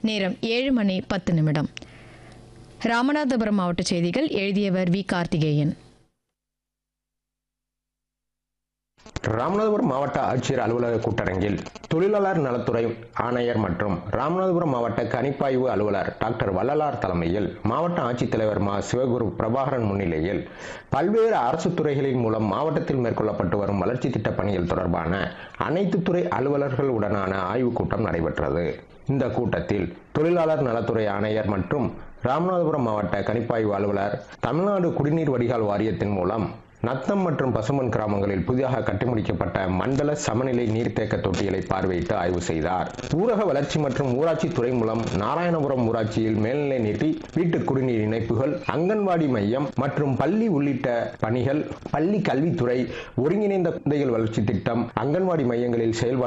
நேரம் ஏழு மணி பத்து நிமிடம் ராமநாதபுரம் மாவட்ட செய்திகள் எழுதியவர் வி கார்த்திகேயன் ராமநாதபுரம் மாவட்ட ஆட்சியர் அலுவலக கூட்டரங்கில் தொழிலாளர் நலத்துறை ஆணையர் மற்றும் ராமநாதபுரம் மாவட்ட கணிப்பாய்வு அலுவலர் டாக்டர் வள்ளலார் தலைமையில் மாவட்ட ஆட்சித்தலைவர் மா சிவகுரு பிரபாகரன் முன்னிலையில் பல்வேறு அரசு துறைகளின் மூலம் மாவட்டத்தில் மேற்கொள்ளப்பட்டு வரும் வளர்ச்சி திட்ட பணிகள் தொடர்பான அனைத்து துறை அலுவலர்களுடனான ஆய்வுக் கூட்டம் நடைபெற்றது இந்த கூட்டத்தில் தொழிலாளர் நலத்துறை ஆணையர் மற்றும் ராமநாதபுரம் மாவட்ட கணிப்பாய்வு அலுவலர் தமிழ்நாடு குடிநீர் வடிகால் வாரியத்தின் மூலம் நத்தம் மற்றும் பசுமன் கிராமங்களில் புதிதாக கட்டிமுடிக்கப்பட்ட மண்டல சமநிலை நீர்த்தேக்க தொட்டிகளை பார்வையிட்டு ஆய்வு செய்தார் ஊரக வளர்ச்சி மற்றும் ஊராட்சி துறை மூலம் நாராயணபுரம் ஊராட்சியில் மேல்நிலை நீட்டி வீட்டு குடிநீர் இணைப்புகள் அங்கன்வாடி மையம் மற்றும் பள்ளி உள்ளிட்ட பணிகள் பள்ளி கல்வித்துறை ஒருங்கிணைந்த குழந்தைகள் வளர்ச்சி திட்டம் அங்கன்வாடி மையங்களில் செயல்பாடு